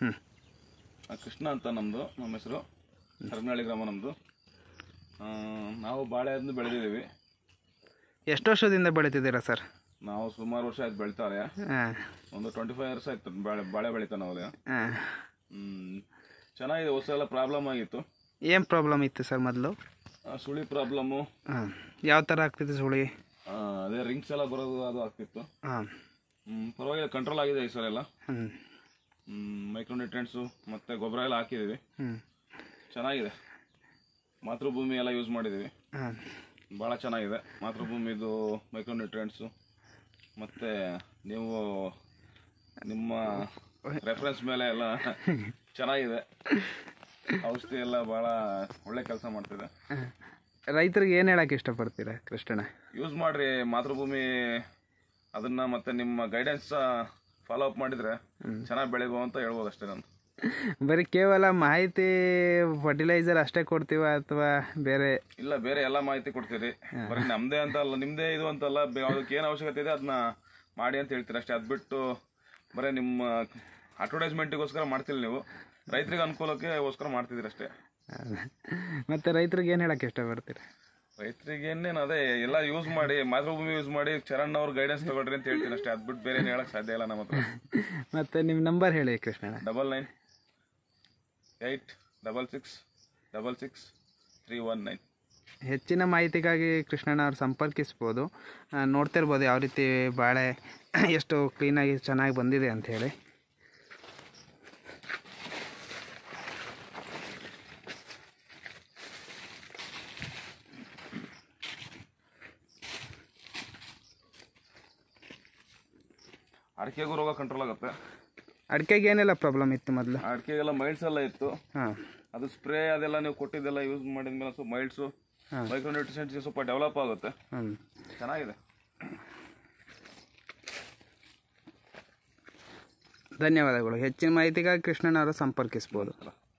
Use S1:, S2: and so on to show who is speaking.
S1: ಹ್ಞೂ
S2: ಆ, ಕೃಷ್ಣ ಅಂತ ನಮ್ಮದು ನಮ್ಮ ಹೆಸರು ಹರನಹಳ್ಳಿ ಗ್ರಾಮ ನಮ್ಮದು ನಾವು ಬಾಳೆಹಣ್ಣು ಬೆಳೆದಿದ್ದೀವಿ
S1: ಎಷ್ಟು ವರ್ಷದಿಂದ ಬೆಳೀತಿದ್ದೀರಾ ಸರ್
S2: ನಾವು ಸುಮಾರು ವರ್ಷ ಆಯ್ತು ಬೆಳಿತಾರೆ
S1: ಹಾಂ
S2: ಒಂದು ಟ್ವೆಂಟಿ ಫೈವ್ ಇಯರ್ಸ್ ಆಯ್ತು ಬಾಳೆ ಬಾಳೆ ಬೆಳಿತಾ ನಾವು
S1: ಹಾಂ
S2: ಹ್ಮ್. ಚೆನ್ನಾಗಿದೆ ಹೊಸ ಎಲ್ಲ ಪ್ರಾಬ್ಲಮ್ ಆಗಿತ್ತು
S1: ಏನು ಪ್ರಾಬ್ಲಮ್ ಇತ್ತು ಸರ್ ಮೊದಲು
S2: ಆ, ಸುಳಿ ಪ್ರಾಬ್ಲಮ್ಮು
S1: ಹಾಂ ಯಾವ ಥರ ಆಗ್ತಿತ್ತು ಸುಳಿ
S2: ಅದೇ ರಿಂಗ್ಸ್ ಎಲ್ಲ ಬರೋದು ಅದು ಆಗ್ತಿತ್ತು
S1: ಹಾಂ
S2: ಹ್ಮ್, ಪರವಾಗಿಲ್ಲ ಕಂಟ್ರೋಲ್ ಆಗಿದೆ ಈ ಸಲ ಎಲ್ಲ
S1: ಹ್ಞೂ
S2: ಮೈಕ್ರೋನ್ಯೂಟ್ರೆಂಟ್ಸು ಮತ್ತು ಗೊಬ್ಬರ ಎಲ್ಲ ಹಾಕಿದ್ದೀವಿ
S1: ಹ್ಞೂ
S2: ಚೆನ್ನಾಗಿದೆ ಮಾತೃಭೂಮಿ ಎಲ್ಲ ಯೂಸ್ ಮಾಡಿದ್ದೀವಿ
S1: ಹಾಂ
S2: ಭಾಳ ಚೆನ್ನಾಗಿದೆ ಮಾತೃಭೂಮಿದು ಮೈಕ್ರೋನ್ಯೂಟ್ರೆಂಟ್ಸು ಮತ್ತು ನೀವು ನಿಮ್ಮ ರೆಫರೆನ್ಸ್ ಮೇಲೆ ಎಲ್ಲ ಚೆನ್ನಾಗಿದೆ ಔಷಧಿ ಎಲ್ಲ ಭಾಳ ಒಳ್ಳೆ ಕೆಲಸ ಮಾಡ್ತಿದೆ
S1: ರೈತರಿಗೆ ಏನು ಹೇಳಕ್ಕೆ ಇಷ್ಟಪಡ್ತೀರಾ ಕೃಷ್ಣಣ್ಣ
S2: ಯೂಸ್ ಮಾಡಿರಿ ಮಾತೃಭೂಮಿ ಅದನ್ನು ಮತ್ತು ನಿಮ್ಮ ಗೈಡೆನ್ಸ್ ಫಾಲೋ ಅಪ್ ಮಾಡಿದರೆ ಚೆನ್ನಾಗಿ ಬೆಳಿಬೋ ಅಂತ ಹೇಳ್ಬೋದು ಅಷ್ಟೇ ನಾನು
S1: ಬರೀ ಕೇವಲ ಮಾಹಿತಿ ಫರ್ಟಿಲೈಸರ್ ಅಷ್ಟೇ ಕೊಡ್ತೀವ ಅಥವಾ ಬೇರೆ
S2: ಇಲ್ಲ ಬೇರೆ ಎಲ್ಲ ಮಾಹಿತಿ ಕೊಡ್ತೀರಿ ಬರೀ ನಮ್ದೇ ಅಂತ ಅಲ್ಲ ನಿಮ್ದೇ ಇದು ಅಂತಲ್ಲ ಬೆ- ಅದಕ್ಕೆ ಏನು ಅವಶ್ಯಕತೆ ಇದೆ ಅದನ್ನ ಮಾಡಿ ಅಂತ ಹೇಳ್ತೀರಿ ಅಷ್ಟೇ ಅದು ಬಿಟ್ಟು ಬರೀ ನಿಮ್ಮ ಅಡ್ವರ್ಟೈಸ್ಮೆಂಟಿಗೋಸ್ಕರ ಮಾಡ್ತಿಲ್ಲ ನೀವು ರೈತರಿಗೆ ಅನುಕೂಲಕ್ಕೆಗೋಸ್ಕರ ಮಾಡ್ತಿದ್ದೀರಿ ಅಷ್ಟೇ
S1: ಮತ್ತು ರೈತರಿಗೆ ಏನು ಹೇಳಕ್ಕೆ ಇಷ್ಟಪಡ್ತೀರಾ
S2: ರೈತರಿಗೆ ಏನೇನು ಅದೇ ಎಲ್ಲ ಯೂಸ್ ಮಾಡಿ ಮಾತೃಭೂಮಿ ಯೂಸ್ ಮಾಡಿ ಚರಣ್ ಅವ್ರ ಗೈಡೆನ್ಸ್ ತಗೊಳ್ರಿ ಅಂತ ಹೇಳ್ತೀನಿ ಅಷ್ಟೇ ಅದು ಬಿಟ್ಟು ಬೇರೆ ಏನು ಹೇಳಕ್ ಸಾಧ್ಯ ಇಲ್ಲ ನಮ್ಮ ಹತ್ರ
S1: ಮತ್ತು ನಿಮ್ಮ ನಂಬರ್ ಹೇಳಿ ಕೃಷ್ಣಣ್ಣ
S2: double nine eight double six double six three one nine
S1: ಹೆಚ್ಚಿನ ಮಾಹಿತಿಗಾಗಿ ಕೃಷ್ಣಣ್ಣ ಅವ್ರು ಸಂಪರ್ಕಿಸ್ಬೋದು ಆ, ನೋಡ್ತಿರ್ಬೋದು ಯಾವ ರೀತಿ ಬಾಳೆ ಎಷ್ಟು ಕ್ಲೀನಾಗಿ ಚೆನ್ನಾಗಿ ಬಂದಿದೆ ಅಂತ ಹೇಳಿ
S2: ಅಡಿಕೆಗೂ ರೋಗ ಕಂಟ್ರೋಲ್ ಆಗುತ್ತೆ
S1: ಅಡಿಕೆಗೆ ಏನೆಲ್ಲ ಪ್ರಾಬ್ಲಮ್ ಇತ್ತು ಮೊದಲು
S2: ಅಡಿಕೆಗೆಲ್ಲ ಮೈಲ್ಸ್ ಎಲ್ಲ ಇತ್ತು
S1: ಹಾಂ
S2: ಅದು ಸ್ಪ್ರೇ ಅದೆಲ್ಲ ನೀವು ಕೊಟ್ಟಿದ್ದೆಲ್ಲ ಯೂಸ್ ಮಾಡಿದ್ಮೇಲೆ ಸ್ವಲ್ಪ ಮೈಲ್ಡ್ಸು
S1: ಹಾಂ.
S2: ಮೈಕ್ರೋನ್ಯೂಟ್ರಿಷನ್ಸ್ ಸ್ವಲ್ಪ ಡೆವಲಪ್ ಆಗುತ್ತೆ
S1: ಹ್ಞೂ
S2: ಚೆನ್ನಾಗಿದೆ
S1: ಧನ್ಯವಾದಗಳು ಹೆಚ್ಚಿನ ಮಾಹಿತಿಗಾಗಿ ಕೃಷ್ಣಣ್ಣ ಅವರು ಸಂಪರ್ಕಿಸ್ಬೋದು
S2: ಅಲ್ಲ